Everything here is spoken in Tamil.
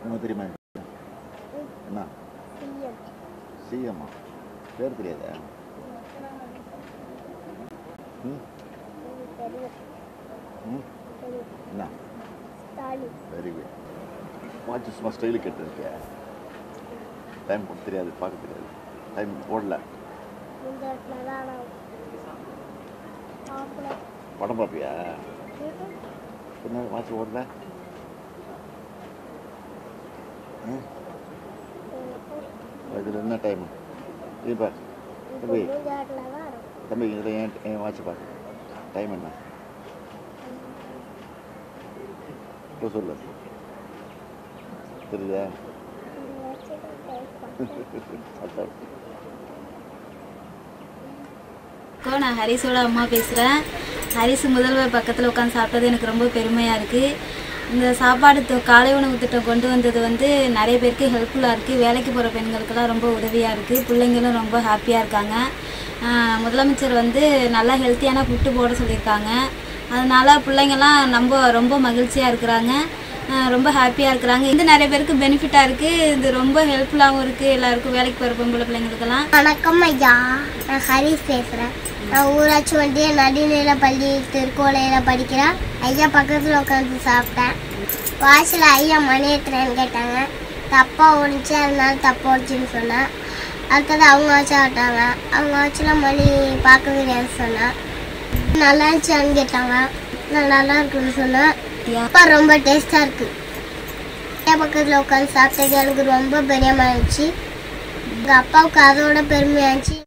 உனக்கு தெரியுமா என்ன சிஎம் சிஎம்மா பேர் தெரியாதா ம் தெரியும் ம் தெரியும் என்ன ஸ்டாலின் வெரி குட் வாட்ச் சும்மா ஸ்டைலு கேட்டிருக்கியா டைம் போட தெரியாது பார்க்க தெரியாது டைம் போடல இந்த இடத்துல தான் நான் பார்க்கல படம் பார்ப்பியா என்ன வாட்ச் ஓடல ம் இதில் என்ன டைம் இது பார் இப்போ தம்பி இந்த இடத்துல தான் இருக்கும் தம்பி இதில் ஏன் என் வாட்ச் பார் டைம் என்ன இப்போ சொல்லு தெரியுதா இந்த வச்சுட்டு டைப் அதான் அக்கா நான் ஹரிஸோட அம்மா பேசுகிறேன் ஹரிஸ் முதல்வர் பக்கத்தில் உட்காந்து சாப்பிட்டது எனக்கு ரொம்ப பெருமையாக இருக்குது இந்த சாப்பாடு தி- காலை உணவு திட்டம் கொண்டு வந்தது வந்து நிறைய பேருக்கு ஹெல்ப்ஃபுல்லாக இருக்குது வேலைக்கு போகிற பெண்களுக்கெல்லாம் ரொம்ப உதவியாக இருக்குது பிள்ளைங்களும் ரொம்ப ஹாப்பியாக இருக்காங்க ஆஹ் முதலமைச்சர் வந்து நல்லா ஹெல்த்தியான ஃபுட்டு போட சொல்லியிருக்காங்க அதனால பிள்ளைங்கள்லாம் ரொம்ப ரொம்ப மகிழ்ச்சியாக இருக்கிறாங்க ஆஹ் ரொம்ப ஹாப்பியாக இருக்கிறாங்க இது நிறைய பேருக்கு பெனிஃபிட்டாக இருக்குது இது ரொம்ப ஹெல்ப்ஃபுல்லாகவும் இருக்குது எல்லாருக்கும் வேலைக்கு போகிற பொம்பளை பிள்ளைங்களுக்கெல்லாம் வணக்கம் ஐயா நான் ஹரிஷ் பேசுகிறேன் நான் ஊராட்சி ஒன்றிய நடுநிலை பள்ளி திருக்கோலையில் படிக்கிறேன் ஐயா பக்கத்தில் உட்காந்து சாப்பிட்டேன் வாசல் ஐயா மணி எட்டுறேன்னு கேட்டாங்க தப்பாக ஓடிச்சு அதனால தப்பாக ஓடிச்சுன்னு சொன்னேன் அடுத்தது அவங்க வாட்ச் ஆட்டாங்க அவங்க வாட்சில் மணி பார்க்க தெரியாதுன்னு சொன்னேன் நல்லா இருந்துச்சான்னு கேட்டாங்க நான் நல்லா இருக்குன்னு சொன்னேன் அப்பா ரொம்ப டேஸ்ட்டாக இருக்குது ஐயா பக்கத்தில் உட்காந்து சாப்பிட்டது எனக்கு ரொம்ப பெரியமாக இருந்துச்சு எங்கள் அப்பாவுக்கு அதோட பெருமையாச்சு